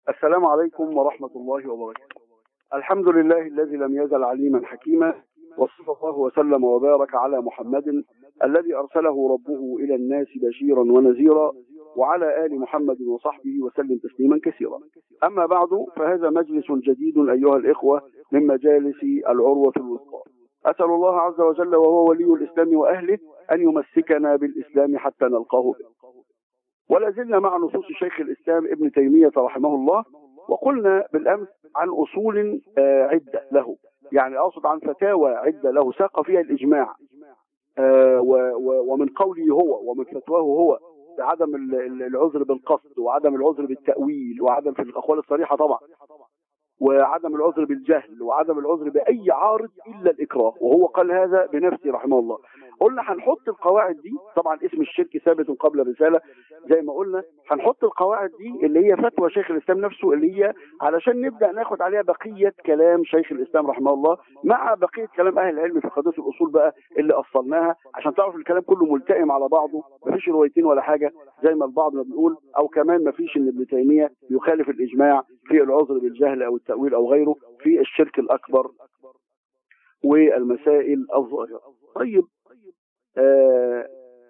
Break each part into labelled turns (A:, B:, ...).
A: السلام عليكم ورحمة الله وبركاته الحمد لله الذي لم يزل عليما حكيما وصلى الله وسلم وبارك على محمد الذي أرسله ربه إلى الناس بشيرا ونذيرا وعلى آل محمد وصحبه وسلم تسليما كثيرا أما بعد فهذا مجلس جديد أيها الإخوة من مجالس العروة الوثقى أسأل الله عز وجل وهو ولي الإسلام وأهله أن يمسكنا بالإسلام حتى نلقاه به ولا زلنا مع نصوص شيخ الإسلام ابن تيمية رحمه الله وقلنا بالأمس عن أصول آه، عدة له يعني أقصد عن فتاوى عدة له ساق فيها الإجماع آه، و- و- ومن قوله هو ومن فتواه هو بعدم ال- ال- العذر بالقصد وعدم العذر بالتأويل وعدم في الأقوال الصريحة طبعا وعدم العذر بالجهل وعدم العذر بأي عارض إلا الإكراه وهو قال هذا بنفسه رحمه الله قلنا هنحط القواعد دي طبعا اسم الشرك ثابت قبل الرسالة زي ما قلنا هنحط القواعد دي اللي هي فتوى شيخ الإسلام نفسه اللي هي علشان نبدأ ناخد عليها بقية كلام شيخ الإسلام رحمه الله مع بقية كلام أهل العلم في قضية الأصول بقى اللي أصلناها عشان تعرف الكلام كله ملتئم على بعضه مفيش روايتين ولا حاجة زي ما البعض ما بيقول أو كمان مفيش إن ابن تيمية يخالف الإجماع في العذر بالجهل أو التأويل أو غيره في الشرك الأكبر والمسائل الظاهرة طيب آه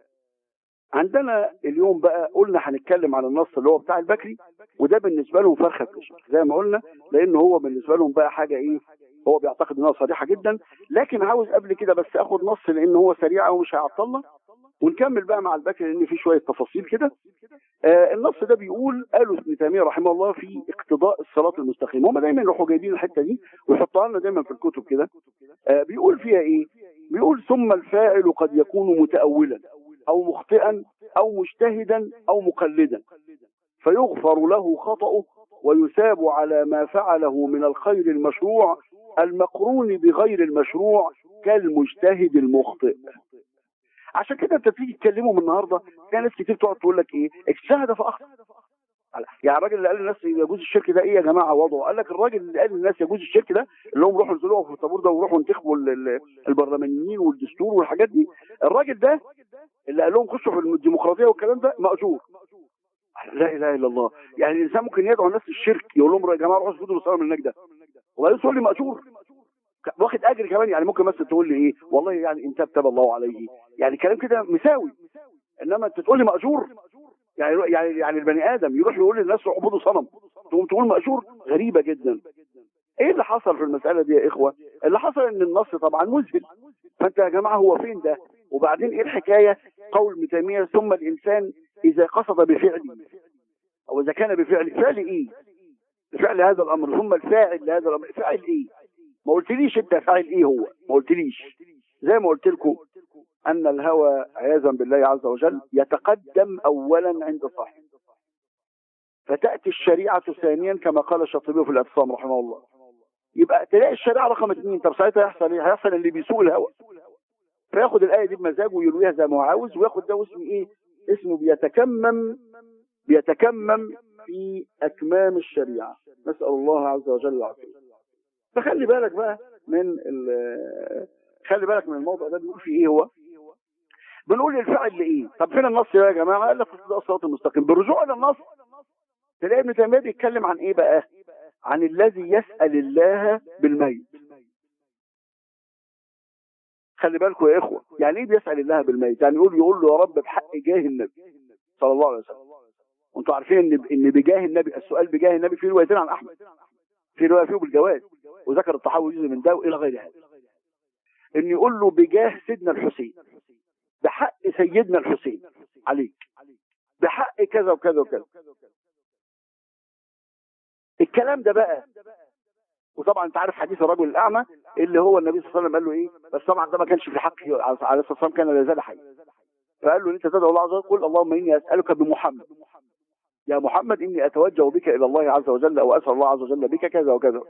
A: عندنا اليوم بقى قلنا هنتكلم عن النص اللي هو بتاع البكري وده بالنسبه لهم فرخه في الشرك زي ما قلنا لان هو بالنسبه لهم بقى حاجه ايه هو بيعتقد انها صريحه جدا لكن عاوز قبل كده بس اخد نص لان هو سريع ومش هيعطلنا ونكمل بقى مع البكري لان في شويه تفاصيل كده آه النص ده بيقول قالوا ابن تيميه رحمه الله في اقتضاء الصراط المستقيم هم دايما يروحوا جايبين الحته دي ويحطوها لنا دايما في الكتب كده آه بيقول فيها ايه بيقول ثم الفاعل قد يكون متأولا أو مخطئا أو مجتهدا أو مقلدا فيغفر له خطأه ويثاب على ما فعله من الخير المشروع المقرون بغير المشروع كالمجتهد المخطئ عشان كده انت تيجي تكلمهم النهارده تلاقي ناس كتير تقعد تقول لك ايه اجتهد فاخطا يعني الراجل اللي قال للناس يجوز الشرك ده ايه يا جماعه وضعه قال لك الراجل اللي قال للناس يجوز الشرك ده اللي هم روحوا انزلوا في الطابور ده وروحوا انتخبوا ال- ال- البرلمانيين والدستور والحاجات دي الراجل ده اللي قال لهم خشوا في الديمقراطيه والكلام ده ماجور لا اله الا الله يعني الانسان ممكن يدعو الناس للشرك يقول لهم يا جماعه روحوا اسجدوا للصنم اللي هناك ده وبعدين تقول لي ماجور ك- واخد اجر كمان يعني ممكن مثلا تقول لي ايه والله يعني ان تاب تاب الله عليه يعني كلام كده مساوي انما انت تقول لي ماجور يعني يعني يعني البني ادم يروح يقول للناس روحوا اعبدوا صنم تقوم تقول ماجور غريبه جدا ايه اللي حصل في المساله دي يا اخوه اللي حصل ان النص طبعا مذهل فانت يا جماعه هو فين ده وبعدين ايه الحكايه قول ابن تيميه ثم الانسان اذا قصد بفعله او اذا كان بفعل فعل ايه فعل هذا الامر ثم الفاعل لهذا الامر فاعل ايه ما قلتليش انت فاعل ايه هو ما قلتليش زي ما قلت لكم ان الهوى عياذا بالله عز وجل يتقدم اولا عند صاحبه فتاتي الشريعه ثانيا كما قال الشاطبي في الاعتصام رحمه الله يبقى تلاقي الشريعه رقم اثنين طب ساعتها يحصل ايه؟ هيحصل اللي بيسوق الهوى فياخد الايه دي بمزاجه ويرويها زي ما هو عاوز وياخد ده اسمه ايه؟ اسمه بيتكمم بيتكمم في اكمام الشريعه نسال الله عز وجل العافيه فخلي بالك بقى من ال- خلي بالك من الموضوع ده بيقول في ايه هو بنقول الفعل لايه طب فين النص يا جماعه قال لك ده الصراط المستقيم بالرجوع الى النص تلاقي ابن تيميه بيتكلم عن ايه بقى عن الذي يسال الله بالميت خلي بالكم يا اخوه يعني ايه بيسال الله بالميت يعني يقول يقول له يا رب بحق جاه النبي صلى الله عليه وسلم وانتوا عارفين ان ان بجاه النبي السؤال بجاه النبي في روايتين عن احمد في روايه فيه بالجواز وذكر الطحاوي جزء من ده والى غير هذا ان يقول له بجاه سيدنا الحسين بحق سيدنا الحسين عليك بحق كذا وكذا وكذا الكلام ده بقى وطبعا انت عارف حديث الرجل الاعمى اللي هو النبي صلى الله عليه وسلم قال له ايه بس طبعا ده ما كانش في حقه عليه الصلاه والسلام كان لا يزال حي فقال له انت تدعو الله عز وجل قل اللهم اني اسالك بمحمد يا محمد اني اتوجه بك الى الله عز وجل او اسال الله عز وجل بك كذا وكذا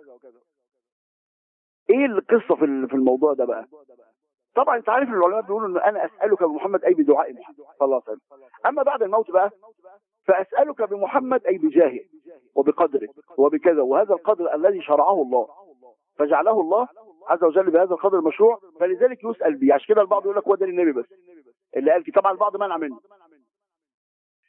A: ايه القصه في ال- في الموضوع ده بقى طبعا انت عارف العلماء بيقولوا ان انا اسالك بمحمد اي بدعاء محمد صلى الله عليه وسلم اما بعد الموت بقى فاسالك بمحمد اي بجاهه وبقدره وبكذا وهذا القدر الذي شرعه الله فجعله الله عز وجل بهذا القدر المشروع فلذلك يسال به عشان كده البعض يقول لك هو ده للنبي بس اللي قال كده. طبعا البعض منع منه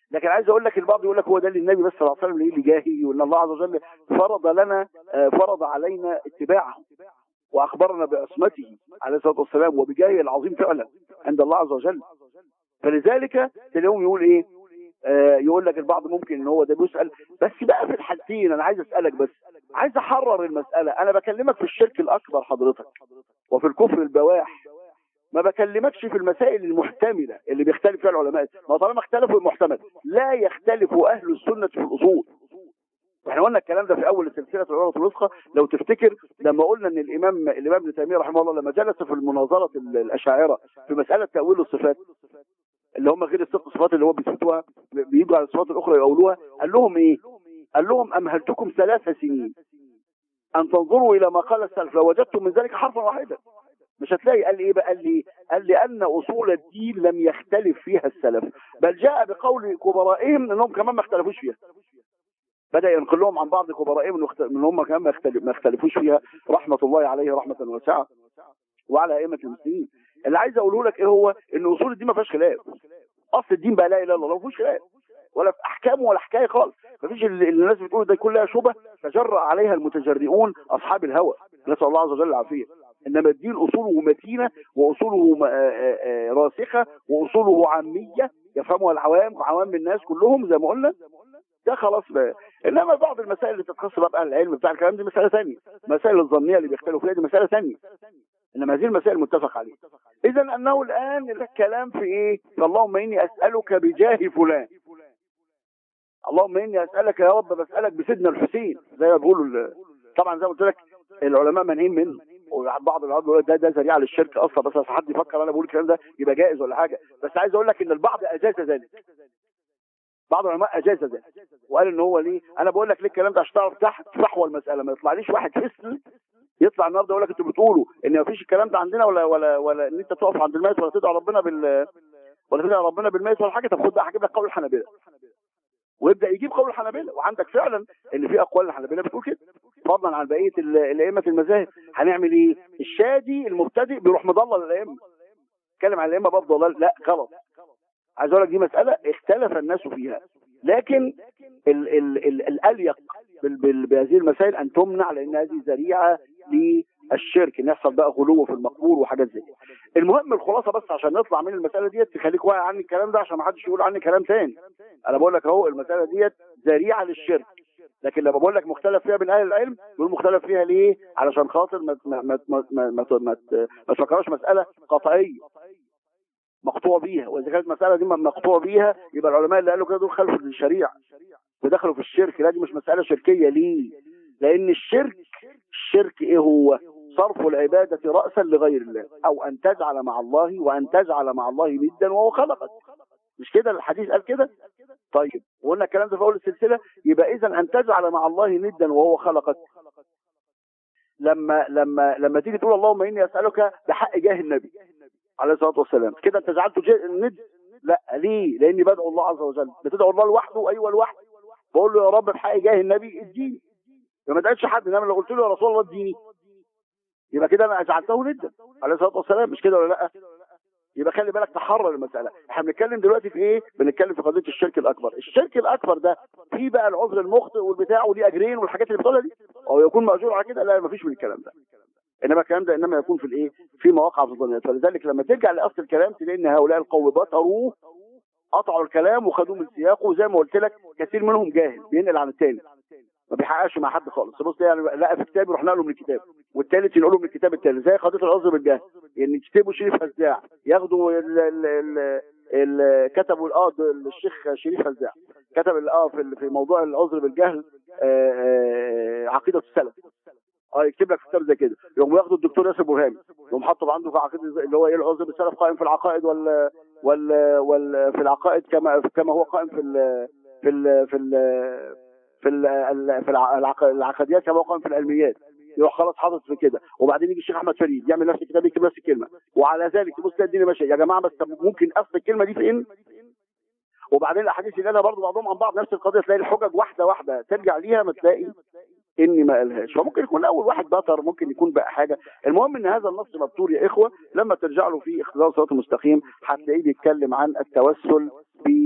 A: لكن عايز اقول لك البعض يقول لك هو ده اللي النبي بس صلى الله عليه وسلم اللي جاهي وان الله عز وجل فرض لنا آه، فرض علينا اتباعه واخبرنا بعصمته عليه الصلاه والسلام وبجاهه العظيم فعلا عند الله عز وجل فلذلك تلاقيهم يقول ايه آه يقول لك البعض ممكن ان هو ده بيسال بس بقى في الحالتين انا عايز اسالك بس عايز احرر المساله انا بكلمك في الشرك الاكبر حضرتك وفي الكفر البواح ما بكلمكش في المسائل المحتمله اللي بيختلف فيها العلماء ما طالما اختلفوا المحتمل لا يختلف اهل السنه في الاصول واحنا قلنا الكلام ده في اول سلسله العروه الوثقى لو تفتكر لما قلنا ان الامام الامام ابن تيميه رحمه الله لما جلس في المناظره الاشاعره في مساله تاويل الصفات اللي هم غير الست صفات اللي هو بيثبتوها بيجوا على الصفات الاخرى يقولوها قال لهم ايه؟ قال لهم امهلتكم ثلاث سنين ان تنظروا الى ما قال السلف لو وجدتم من ذلك حرفا واحدا مش هتلاقي قال لي ايه بقى قال لي قال لان اصول الدين لم يختلف فيها السلف بل جاء بقول كبرائهم انهم كمان ما اختلفوش فيها بدا ينقل لهم عن بعض كبرائهم من هم كمان ما اختلف- ما اختلفوش فيها رحمه الله عليه رحمه واسعه وعلى ائمه المسلمين اللي عايز اقوله لك ايه هو ان اصول الدين ما فيهاش خلاف اصل الدين بقى لا اله الا الله ما فيهوش خلاف ولا في احكامه ولا حكايه خالص ما فيش اللي اللي الناس بتقول ده كلها شبه تجرأ عليها المتجرئون اصحاب الهوى نسال الله عز وجل العافيه انما الدين اصوله متينه واصوله م- آه آه آه راسخه واصوله عاميه يفهمها العوام وعوام الناس كلهم زي ما قلنا ده خلاص بقى انما بعض المسائل اللي تتخص بقى باهل العلم بتاع الكلام دي مساله ثانيه المسائل الظنيه اللي بيختلفوا فيها دي مساله ثانيه انما هذه المسائل متفق عليها اذا انه الان الكلام في ايه اللهم اني اسالك بجاه فلان اللهم اني اسالك يا رب بسالك بسيدنا الحسين زي ما بيقولوا ال- طبعا زي ما قلت لك العلماء مانعين منه وبعض العلماء بيقول ده ده ذريعه للشرك اصلا بس عشان حد يفكر انا بقول الكلام ده يبقى جائز ولا حاجه بس عايز اقول لك ان البعض اجاز ذلك بعض العلماء اجاز ذلك وقال ان هو ليه انا بقول لك ليه الكلام ده عشان تعرف تحت فحوى المساله ما يطلعليش واحد فسل يطلع النهارده يقول لك انتوا بتقولوا ان ما فيش الكلام ده عندنا ولا ولا ولا ان انت تقف عند الميت ولا تدعو ربنا بال ولا تدعو ربنا بالميت ولا حاجه طب خد بقى هجيب لك قول الحنابله ويبدا يجيب قول الحنابله وعندك فعلا ان في اقوال الحنابله بتقول كده فضلا عن بقيه ال- الائمه المذاهب هنعمل ايه؟ الشادي المبتدئ بيروح مضلل الائمه اتكلم عن الائمه برضه ضلال لا غلط عايز اقول لك دي مساله اختلف الناس فيها لكن ال ال ال الاليق بال- بال- بهذه المسائل ان تمنع لان هذه ذريعه للشرك ان يحصل بقى غلو في المقبور وحاجات زي كده. المهم الخلاصه بس عشان نطلع من المساله ديت تخليك واعي عن الكلام ده عشان ما حدش يقول عني كلام تاني انا بقول لك اهو المساله ديت ذريعه للشرك لكن لما بقول لك مختلف فيها بين اهل العلم بيقول مختلف فيها ليه؟ علشان خاطر ما ما ما ما ما, ما, ما, ما تفكرهاش مساله قطعيه مقطوع بيها واذا كانت المساله دي مقطوع بيها يبقى العلماء اللي قالوا كده دول خلفوا الشريعه ودخلوا في الشرك لا دي مش مساله شركيه ليه؟ لان الشرك الشرك ايه هو؟ صرف العباده راسا لغير الله او ان تجعل مع الله وان تجعل مع الله ندا وهو خلقك مش كده الحديث قال كده؟ طيب وقلنا الكلام ده في اول السلسله يبقى اذا ان تجعل مع الله ندا وهو خلقك لما لما لما تيجي تقول اللهم اني اسالك بحق جاه النبي عليه الصلاه والسلام كده انت جعلته جا- ند لا ليه؟ لاني بدعو الله عز وجل بتدعو الله لوحده ايوه لوحده بقول له يا رب بحق جاه النبي اديني فما تقالش حد انما لو قلت له يا رسول الله اديني يبقى كده انا جعلته ندا عليه الصلاه والسلام مش كده ولا لا؟ يبقى خلي بالك تحرر المساله احنا بنتكلم دلوقتي في ايه بنتكلم في قضيه الشرك الاكبر الشرك الاكبر ده في بقى العذر المخطئ والبتاع وليه اجرين والحاجات اللي بتقولها دي او يكون ماجور على كده لا مفيش من الكلام ده انما الكلام ده انما يكون في الايه في مواقع في الظنيات فلذلك لما ترجع لاصل الكلام تلاقي ان هؤلاء القوم بطروه قطعوا الكلام وخدوه من سياقه وزي ما قلت لك كثير منهم جاهل بينقل عن الثاني ما بيحققش مع حد خالص بص يعني لقى في كتاب يروح نقله من الكتاب والثالث ينقله من الكتاب الثالث زي قضيه العذر بالجهل يعني يكتبوا شريف هزاع ياخدوا ال ال ال ال كتبوا اه ده الشيخ شريف هزاع كتب ال- اه في ال- في موضوع العذر بالجهل آه، آه، عقيده السلف اه يكتب لك في كتاب زي كده يقوم ياخدوا الدكتور ياسر برهامي يقوم حاطه عنده في عقيده زي- اللي هو ايه العذر بالسلف قائم في العقائد وال وال وال في العقائد كما كما هو قائم في ال في ال في ال في ال في الع- العق- العقديات كما هو قائم في العلميات يروح خلاص حاطط في كده وبعدين يجي الشيخ احمد فريد يعمل نفس الكتاب يكتب نفس الكلمه وعلى ذلك تبص تلاقي الدنيا ماشيه يا جماعه بس طب ممكن اصل الكلمه دي فين وبعدين الاحاديث اللي قالها برضه بعضهم عن بعض نفس القضيه تلاقي الحجج واحده واحده ترجع ليها ما تلاقي اني ما قالهاش فممكن يكون اول واحد بطر ممكن يكون بقى حاجه المهم ان هذا النص مبتور يا اخوه لما ترجع له في اختلاف الصراط المستقيم هتلاقيه بيتكلم عن التوسل ب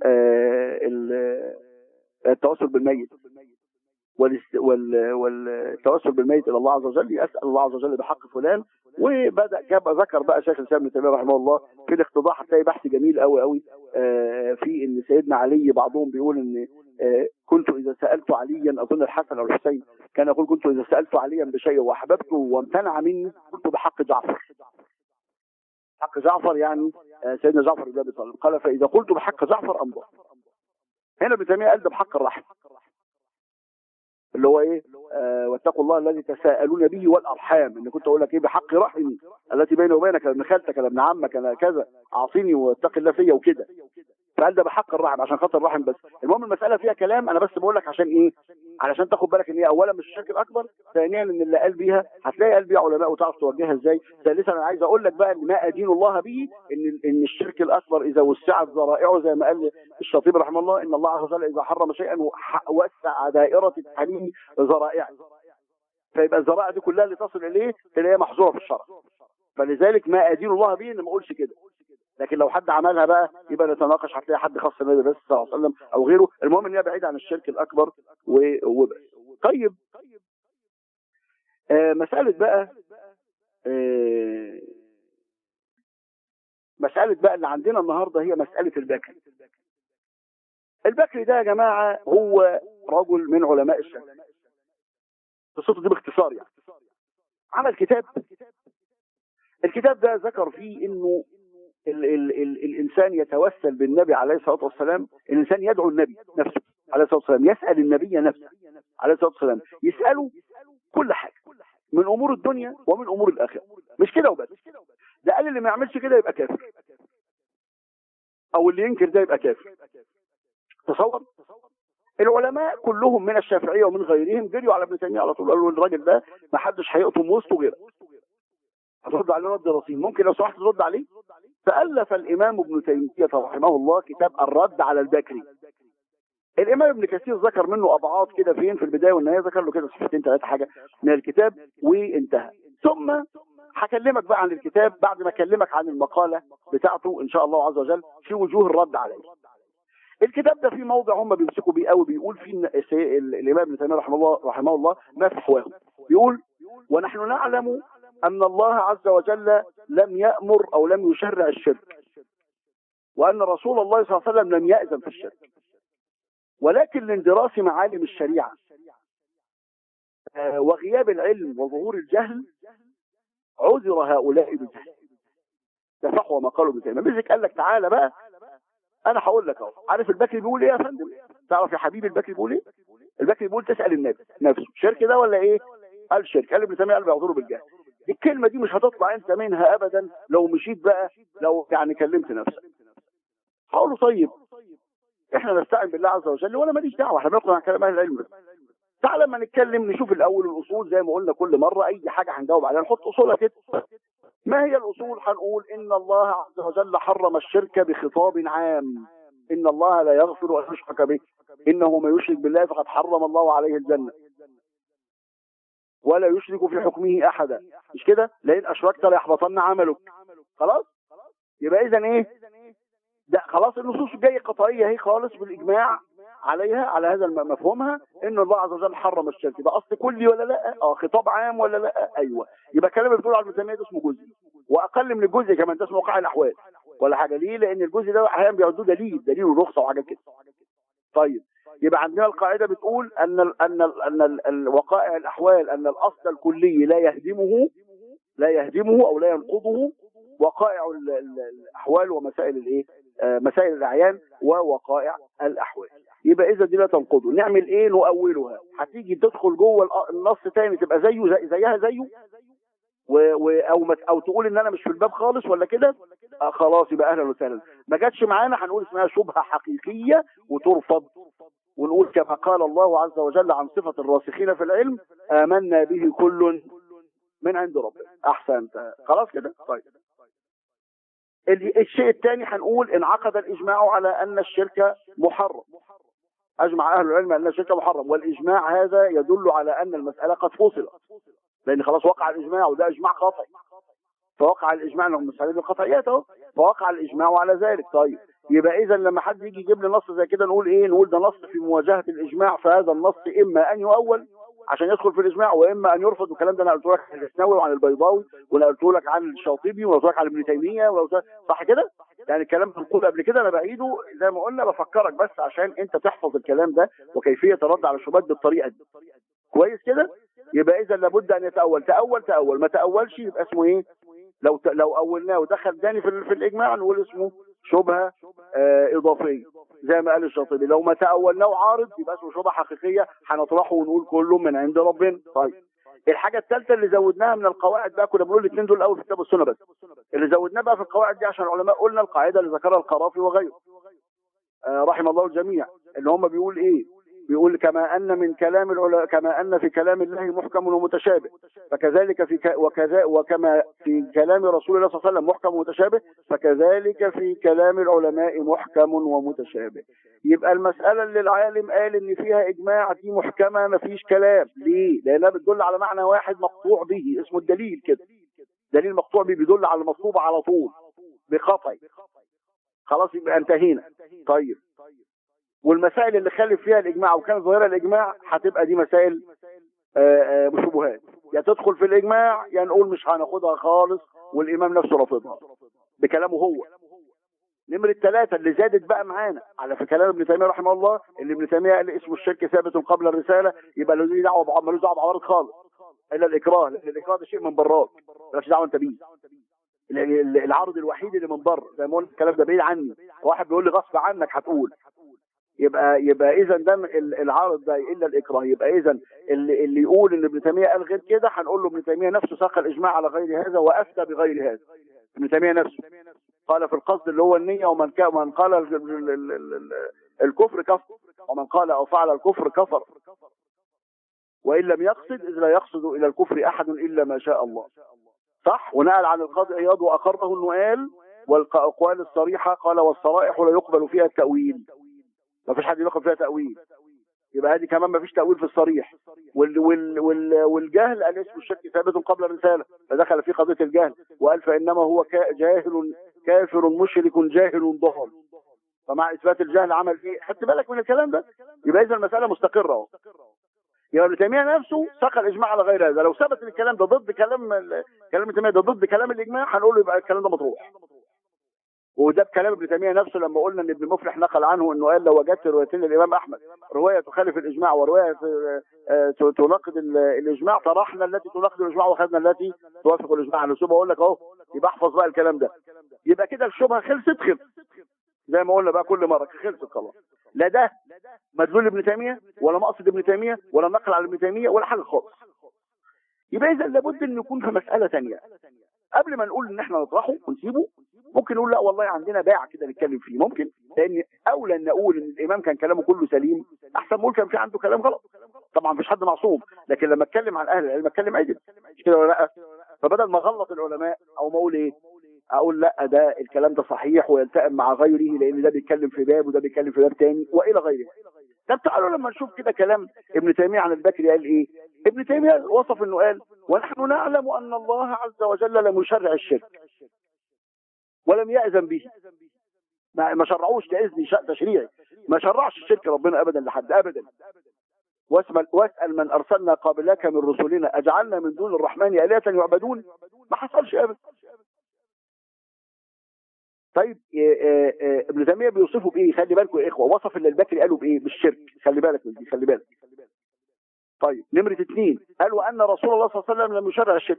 A: آه، ال- التواصل بالميت والاست- وال- والتوسل بالميت الى الله عز وجل يسال الله عز وجل بحق فلان وبدا جاب ذكر بقى شيخ الاسلام ابن تيميه رحمه الله في الاقتضاء هتلاقي بحث جميل قوي قوي آه، في ان سيدنا علي بعضهم بيقول ان آه، كنت اذا سالت عليا اظن الحسن او الحسين كان يقول كنت اذا سالت عليا بشيء واحببته وامتنع مني قلت بحق جعفر حق جعفر يعني آه، سيدنا جعفر بن ابي طالب قال فاذا قلت بحق جعفر امضى هنا ابن تيميه قال ده بحق الرحم اللي هو ايه آه واتقوا الله الذي تساءلون به والارحام ان كنت اقول لك ايه بحق رحمي التي بيني وبينك ابن خالتك ولا ابن عمك انا كذا اعصيني واتق الله فيا وكده فقال ده بحق الرحم عشان خاطر الرحم بس المهم المساله فيها كلام انا بس بقول لك عشان ايه علشان تاخد بالك ان هي اولا مش الشرك الاكبر ثانيا ان اللي قال بيها هتلاقي قال بيها علماء وتعرف توجهها ازاي ثالثا انا عايز اقول لك بقى ان ما ادين الله به ان ان الشرك الاكبر اذا وسعت ذرائعه زي ما قال الشاطبي رحمه الله ان الله عز وجل اذا حرم شيئا وح- وسع دائره التحريم ذرائعه فيبقى الذرائع دي كلها اللي تصل اليه تلاقيها محظوره في الشرع فلذلك ما ادين الله به ان ما اقولش كده لكن لو حد عملها بقى يبقى نتناقش هتلاقي حد خاص النبي بس صلى الله عليه وسلم او غيره المهم ان هي بعيده عن الشرك الاكبر و- وبس طيب آه مساله بقى آه مساله بقى اللي عندنا النهارده هي مساله البكري البكري ده يا جماعه هو رجل من علماء الشافعي قصته دي باختصار يعني عمل كتاب الكتاب ده ذكر فيه انه ال ال ال الانسان يتوسل بالنبي عليه الصلاه والسلام الانسان يدعو النبي نفسه عليه الصلاه والسلام يسال النبي نفسه عليه الصلاه والسلام يساله كل حاجه من امور الدنيا ومن امور الاخره مش كده وبس ده قال اللي ما يعملش كده يبقى كافر او اللي ينكر ده يبقى كافر تصور العلماء كلهم من الشافعيه ومن غيرهم جريوا على ابن تيميه على طول قالوا الراجل ده ما حدش هيقطم وسطه غيرك هترد عليه رد رصين ممكن لو سمحت ترد عليه فالف الامام ابن تيميه رحمه الله كتاب الرد على البكري الامام ابن كثير ذكر منه ابعاد كده فين في البدايه والنهايه ذكر له كده صفحتين ثلاثه حاجه من الكتاب وانتهى ثم هكلمك بقى عن الكتاب بعد ما اكلمك عن المقاله بتاعته ان شاء الله عز وجل في وجوه الرد عليه الكتاب ده في موضع هم بيمسكوا بيه قوي بيقول فيه إن السي- ال- الامام ابن تيميه رحمه الله رحمه الله ما في حواه بيقول ونحن نعلم ان الله عز وجل لم يامر او لم يشرع الشرك وان رسول الله صلى الله عليه وسلم لم ياذن في الشرك ولكن لاندراس معالم الشريعه آه، وغياب العلم وظهور الجهل عذر هؤلاء بالجهل ده فحوى ما قالوا ابن تيميه مسك قال لك تعالى بقى انا هقول لك اهو عارف البكري بيقول ايه يا فندم تعرف يا حبيبي البكري بيقول ايه البكري بيقول تسال النبي نفسه شرك ده ولا ايه قال شرك قال ابن تيميه قال بيعذروا بالجهل الكلمه دي مش هتطلع انت منها ابدا لو مشيت بقى لو يعني كلمت نفسك هقول له طيب احنا نستعين بالله عز وجل ولا ماليش دعوه احنا بناخد عن كلام اهل العلم بس. تعال لما نتكلم نشوف الاول الاصول زي ما قلنا كل مره اي حاجه هنجاوب عليها نحط اصولها كده ما هي الاصول هنقول ان الله عز وجل حرم الشرك بخطاب عام ان الله لا يغفر ان يشرك به انه من يشرك بالله فقد حرم الله عليه الجنه ولا يشرك في حكمه احدا مش كده لئن اشركت ليحبطن عملك خلاص يبقى اذا ايه ده خلاص النصوص الجايه قطعيه اهي خالص بالاجماع عليها على هذا الم- مفهومها ان الله عز وجل حرم الشرك ده اصل كلي ولا لا اه خطاب عام ولا لا ايوه يبقى الكلام اللي بتقول على ابن تيميه ده اسمه جزء واقل من الجزء كمان ده اسمه وقع الاحوال ولا حاجه ليه لان الجزء ده احيانا بيعدوه دليل دليل ورخصه وحاجات كده طيب يبقى عندنا القاعده بتقول ان ال ان ال ان ال الوقائع الاحوال ان الاصل الكلي لا يهدمه لا يهدمه او لا ينقضه وقائع ال- ال- الاحوال ومسائل الايه آه، مسائل الاعيان ووقائع الاحوال يبقى اذا دي لا تنقضه نعمل ايه نؤولها هتيجي تدخل جوه الأ- النص تاني تبقى زيه زي زيها زيه و و او مت او تقول ان انا مش في الباب خالص ولا كده آه خلاص يبقى اهلا وسهلا ما جاتش معانا هنقول اسمها شبهه حقيقيه وترفض ونقول كما قال الله عز وجل عن صفه الراسخين في العلم امنا به كل من عند ربنا احسنت خلاص كده طيب ال- الشيء الثاني هنقول انعقد الاجماع على ان الشرك محرم اجمع اهل العلم ان الشرك محرم والاجماع هذا يدل على ان المساله قد فصلت لان خلاص وقع الاجماع وده اجماع قطعي فوقع الاجماع لهم مسألة القطعيات اهو فوقع الاجماع على ذلك طيب يبقى اذا لما حد يجي يجيب لي نص زي كده نقول ايه نقول ده نص في مواجهه الاجماع فهذا النص اما ان يؤول عشان يدخل في الاجماع واما ان يرفض والكلام ده انا قلت لك عن الاسناوي وعن البيضاوي وانا قلت لك عن الشاطبي وقلت لك عن ابن تيميه وقلت لك- صح كده؟ يعني الكلام منقول قبل كده انا بعيده زي ما قلنا بفكرك بس عشان انت تحفظ الكلام ده وكيفيه الرد على الشبهات بالطريقه دي كويس كده؟ يبقى اذا لابد ان يتاول تاول تاول ما تاولش يبقى اسمه ايه؟ لو ت... لو اولناه ودخل تاني في, ال- في الاجماع نقول اسمه شبهه آه اضافيه زي ما قال الشاطبي لو ما تاولناه عارض يبقى اسمه شبهه حقيقيه هنطرحه ونقول كله من عند ربنا طيب الحاجه الثالثه اللي زودناها من القواعد بقى كنا بنقول الاثنين دول الاول في كتاب السنه بس اللي زودناه بقى في القواعد دي عشان العلماء قلنا القاعده اللي ذكرها القرافي وغيره آه رحم الله الجميع ان هم بيقول ايه بيقول كما ان من كلام العلماء كما ان في كلام الله محكم ومتشابه فكذلك في ك... وكذا وكما في كلام رسول الله صلى الله عليه وسلم محكم ومتشابه فكذلك في كلام العلماء محكم ومتشابه يبقى المسألة اللي العالم قال ان فيها اجماع دي محكمة مفيش كلام ليه لانها بتدل على معنى واحد مقطوع به اسمه الدليل كده دليل مقطوع به بيدل على المطلوب على طول بقطع خلاص يبقى انتهينا طيب والمسائل اللي خالف فيها الاجماع وكان ظاهره الاجماع هتبقى دي مسائل آه، آه، شبهات يا تدخل في الاجماع يا نقول مش هناخدها خالص والامام نفسه رافضها بكلامه هو نمرة ثلاثة اللي زادت بقى معانا على في كلام ابن تيمية رحمه الله اللي ابن تيمية قال اسم الشرك ثابت قبل الرسالة يبقى له دعوة بع- ملوش دعوة بعوارض خالص إلا الإكراه لأن الإكراه ده شيء من براك مالكش دعوة أنت بيه ال- ال- العرض الوحيد اللي من بره زي ما قلت الكلام ده بعيد عني واحد بيقول لي غصب عنك هتقول يبقى يبقى اذا ده ال- العارض ده الا الاكراه يبقى اذا اللي, اللي يقول ان ابن تيميه قال غير كده هنقول له ابن تيميه نفسه ساق الاجماع على غير هذا وافتى بغير هذا ابن تيميه نفسه قال في القصد اللي هو النيه ومن كا ومن قال ال- ال- ال- ال- ال- الكفر كفر ومن قال او فعل الكفر كفر وان لم يقصد اذ لا يقصد الى الكفر احد الا ما شاء الله صح ونقل عن القاضي اياض واقره انه قال والاقوال الصريحه قال والصرائح لا يقبل فيها التاويل ما فيش حد يقبل فيها تاويل يبقى هذه كمان ما فيش تاويل في الصريح وال وال وال والجهل قال اسم الشك ثابت قبل الرساله فدخل في قضيه الجهل وقال فانما هو كا- جاهل كافر مشرك جاهل ضال فمع اثبات الجهل عمل ايه؟ خدت بالك من الكلام ده؟ يبقى اذا المساله مستقره اهو يبقى ابن تيميه نفسه ساق الاجماع على غير هذا لو ثبت ان الكلام ده ضد كلام ال- كلام ابن تيميه ده ضد كلام الاجماع هنقول له يبقى الكلام ده مطروح وده بكلام ابن تيميه نفسه لما قلنا ان ابن مفلح نقل عنه انه قال لو وجدت روايتين الامام احمد روايه تخالف الاجماع وروايه آه، آه، ت- تناقض ال- الاجماع طرحنا التي تناقض الاجماع واخذنا التي توافق الاجماع انا بقول لك اهو يبقى احفظ بقى الكلام ده يبقى كده الشبهه خلصت خلصت زي ما قلنا بقى كل مره خلصت خلاص لا ده مدلول ابن تيميه ولا مقصد ابن تيميه ولا نقل على ابن تيميه ولا حاجه خالص يبقى اذا لابد ان يكون في مساله ثانيه قبل ما نقول ان احنا نطرحه ونسيبه ممكن نقول لا والله عندنا باع كده نتكلم فيه ممكن لان اولى ان نقول ان الامام كان كلامه كله سليم احسن ما نقول كان في عنده كلام غلط طبعا مفيش حد معصوم لكن لما اتكلم عن اهل العلم اتكلم عدل مش كده ولا لا فبدل ما اغلط العلماء او ما اقول ايه اقول لا ده الكلام ده صحيح ويلتئم مع غيره لان ده بيتكلم في باب وده بيتكلم في باب تاني والى غيره طب تعالوا لما نشوف كده كلام ابن تيميه عن البكري قال ايه ابن تيميه وصف انه قال ونحن نعلم ان الله عز وجل لم يشرع الشرك ولم يأذن به ما ما شرعوش كإذن شاء تشريعي ما شرعش الشرك ربنا ابدا لحد ابدا واسأل, واسأل من ارسلنا قبلك من رسلنا اجعلنا من دون الرحمن آلهة يعبدون ما حصلش ابدا طيب إيه إيه إيه ابن تيميه بيوصفه بايه خلي بالكم يا اخوه وصف اللي البكري قالوا بايه بالشرك خلي بالك من دي خلي بالك طيب نمره اثنين قال وان رسول الله صلى الله عليه وسلم لم يشرع الشرك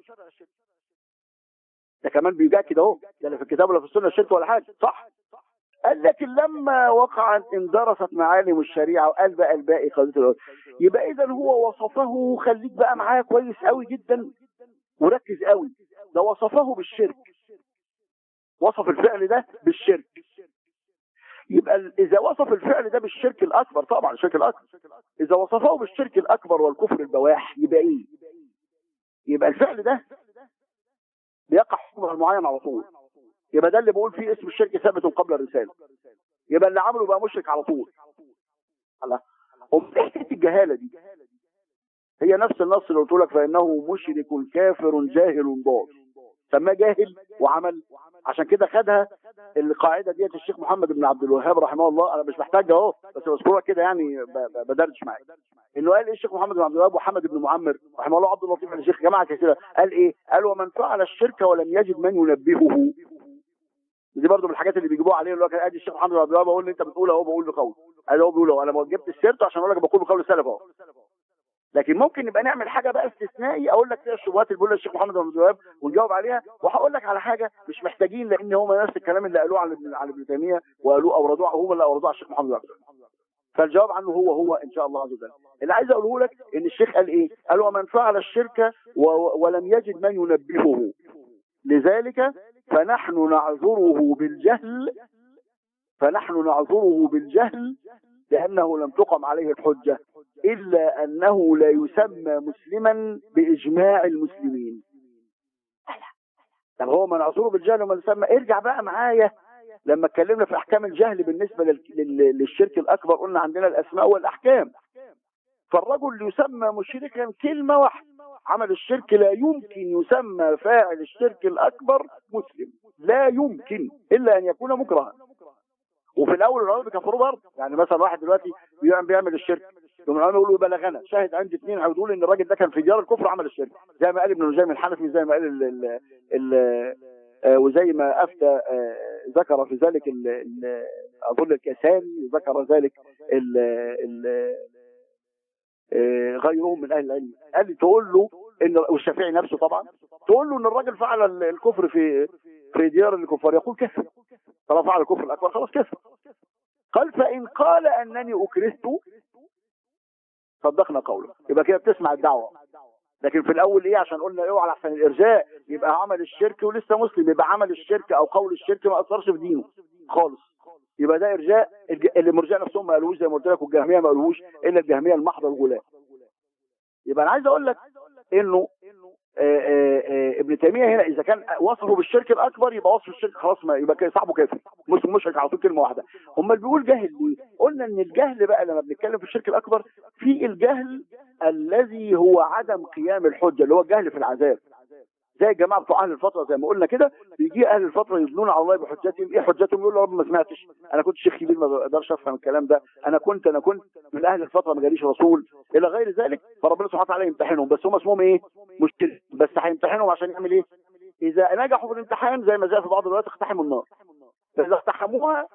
A: ده كمان بيجاكد اهو ده لا في الكتاب ولا في السنه الشرك ولا حاجه صح قال لكن لما وقعت اندرست معالم الشريعه وقال بقى الباقي قضيه الأول. يبقى اذا هو وصفه خليك بقى معاه كويس قوي جدا وركز قوي ده وصفه بالشرك وصف الفعل ده بالشرك يبقى ال- اذا وصف الفعل ده بالشرك الاكبر طبعا الشرك الاكبر اذا وصفه بالشرك الاكبر والكفر البواح يبقى ايه يبقى الفعل ده بيقع حكم المعين على طول يبقى ده اللي بقول فيه اسم الشرك ثابت قبل الرساله يبقى اللي عمله بقى مشرك على طول الله امال ايه حكايه الجهاله دي هي نفس النص اللي قلت لك فانه مشرك كافر جاهل ضال سماه جاهل وعمل عشان كده خدها القاعده ديت الشيخ محمد بن عبد الوهاب رحمه الله انا مش محتاج اهو بس بذكرها كده يعني ب- ب- بدردش معاك انه قال ايه الشيخ محمد بن عبد الوهاب وحمد بن معمر رحمه الله عبد اللطيف بن الشيخ جماعه كثيره قال ايه؟ قال ومن فعل الشرك ولم يجد من ينبهه دي برضه من الحاجات اللي بيجيبوها عليه اللي هو كان ادي الشيخ محمد بن عبد الوهاب بقول اللي انت بتقوله اهو بقول بقول قال هو بيقول اهو انا جبت السيرته عشان اقول لك بقول بقول السلف اهو لكن ممكن نبقى نعمل حاجه بقى استثنائي اقول لك فيها الشبهات اللي بيقولها الشيخ محمد بن عبد الوهاب ونجاوب عليها وهقول لك على حاجه مش محتاجين لان هم نفس الكلام اللي قالوه على ابن على ابن تيميه وقالوه اوردوه هم اللي اوردوه على الشيخ محمد بن عبد الوهاب فالجواب عنه هو هو ان شاء الله عز وجل اللي عايز اقوله لك ان الشيخ قال ايه قال ومن فعل الشرك و- ولم يجد من ينبهه لذلك فنحن نعذره بالجهل فنحن نعذره بالجهل لأنه لم تقم عليه الحجة إلا أنه لا يسمى مسلما بإجماع المسلمين طب هو من عذره بالجهل وما يسمى ارجع بقى معايا لما اتكلمنا في احكام الجهل بالنسبه لل- لل- للشرك الاكبر قلنا عندنا الاسماء والاحكام فالرجل يسمى مشركا كلمه واحده عمل الشرك لا يمكن يسمى فاعل الشرك الاكبر مسلم لا يمكن الا ان يكون مكرها وفي الاول العلماء بيكفروا برضه يعني مثلا واحد دلوقتي بيعمل بيعمل الشرك يوم العلماء يقولوا بلغنا شاهد عندي اثنين هيقولوا ان الراجل ده كان في ديار الكفر وعمل الشرك زي ما قال ابن نجيم الحنفي زي ما قال ال ال ال آه، وزي ما افتى آه، ذكر في ذلك ال ال اظن الكساني ذكر ذلك ال ال آه، غيرهم من اهل العلم قال لي تقول له ان والشافعي نفسه طبعا تقول له ان الراجل فعل ال- الكفر في في ديار الكفار يقول كفر طالما فعل الكفر الاكبر خلاص كفر قال فان قال انني اكرهت صدقنا قوله يبقى كده بتسمع الدعوه لكن في الاول ايه عشان قلنا اوعى احسن الارجاء يبقى عمل الشرك ولسه مسلم يبقى عمل الشرك او قول الشرك ما اثرش في دينه خالص يبقى ده ارجاء الج- اللي المرجئه نفسهم ما قالوش زي ما قلت لك والجهميه ما قالوش الا الجهميه المحض الغلاة يبقى انا عايز اقول لك انه آه، آه، آه، ابن تيميه هنا اذا كان وصفه بالشرك الاكبر يبقى وصف الشرك خلاص ما يبقى كده صاحبه كافر مسلم مشرك على طول كلمه واحده امال بيقول جاهل ليه قلنا ان الجهل بقى لما بنتكلم في الشرك الاكبر في الجهل الذي هو عدم قيام الحجه اللي هو الجهل في العذاب زي الجماعه بتوع اهل الفتره زي ما قلنا كده بيجي اهل الفتره يبنون على الله بحجتهم ايه حجتهم يقول له رب ما سمعتش انا كنت شيخ كبير ما بقدرش افهم الكلام ده انا كنت انا كنت من اهل الفتره ما جاليش رسول الى غير ذلك فربنا سبحانه وتعالى يمتحنهم بس هم اسمهم ايه مشكله بس هيمتحنهم عشان يعمل ايه اذا نجحوا في الامتحان زي ما جاء في بعض الروايات اقتحموا النار فاذا اقتحموها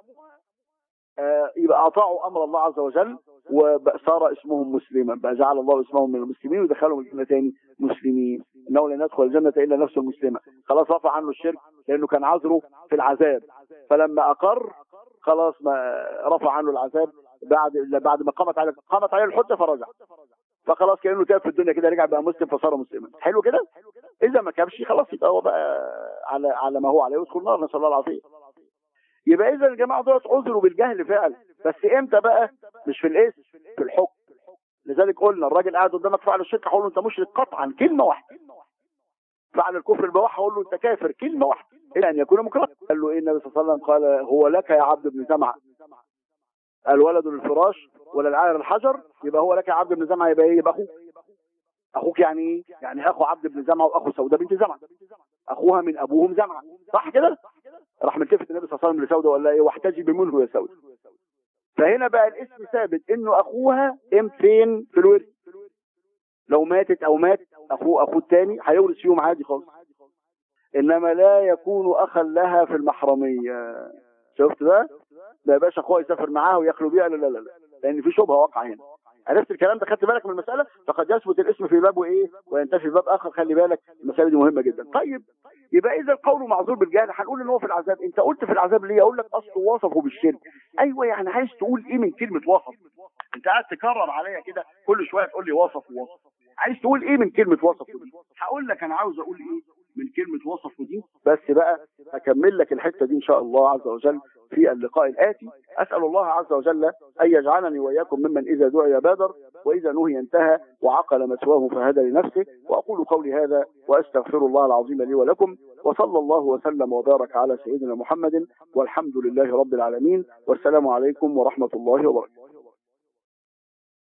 A: آه، يبقى اطاعوا امر الله عز وجل وصار اسمهم مسلما بقى جعل الله اسمهم من المسلمين ودخلهم الجنه تاني مسلمين انه لن يدخل الجنه الا نفس مسلمه خلاص رفع عنه الشرك لانه كان عذره في العذاب فلما اقر خلاص ما رفع عنه العذاب بعد بعد ما قامت عليه قامت عليه الحجه فرجع فخلاص كانه تاب في الدنيا كده رجع بقى مسلم فصار مسلما حلو كده اذا ما كانش خلاص يبقى هو بقى على على ما هو عليه ويدخل النار نسال الله العافيه يبقى اذا الجماعه دول عذروا بالجهل فعلا بس امتى بقى مش في الاسم في الحكم لذلك قلنا الراجل قاعد قدامك فعل الشرك هقول له انت مشرك قطعا كلمه واحده فعل الكفر البواح هقول له انت كافر كلمه واحده الا ان يكون مكره قال له ايه النبي صلى الله عليه وسلم قال هو لك يا عبد بن زمعه الولد للفراش ولا العائر الحجر يبقى هو لك يا عبد بن زمعه يبقى ايه يبقى اخوك اخوك يعني ايه يعني اخو عبد بن زمعه واخو سوده بنت زمعه اخوها من ابوهم زمعه صح كده راح ملتفت النبي صلى الله عليه وسلم لسوده ولا ايه واحتجب منه يا سوده فهنا بقى الاسم ثابت انه اخوها ام فين في الورث لو ماتت او مات اخوه اخوه الثاني هيورث فيهم عادي خالص انما لا يكون اخا لها في المحرميه شفت بقى ما يبقاش اخوها يسافر معاها ويخلو بيها لا لا لا لا. لان في شبهه واقعه هنا عرفت الكلام ده خدت بالك من المساله فقد يثبت الاسم في باب ايه وينتفي في باب اخر خلي بالك المساله دي مهمه جدا طيب يبقى اذا القول معذور بالجهل هنقول ان هو في العذاب انت قلت في العذاب ليه اقول لك اصله وصفه بالشرك ايوه يعني عايز تقول ايه من كلمه وصف انت قاعد تكرر عليا كده كل شويه تقول لي وصف ووصف عايز تقول ايه من كلمه وصف دي هقول لك انا عاوز اقول ايه من كلمه وصف دي بس بقى هكمل لك الحته دي ان شاء الله عز وجل في اللقاء الاتي اسال الله عز وجل ان يجعلني واياكم ممن اذا دعي بادر واذا نهي انتهى وعقل مثواه فهدى لنفسه واقول قولي هذا واستغفر الله العظيم لي ولكم وصلى الله وسلم وبارك على سيدنا محمد والحمد لله رب العالمين والسلام عليكم ورحمه الله وبركاته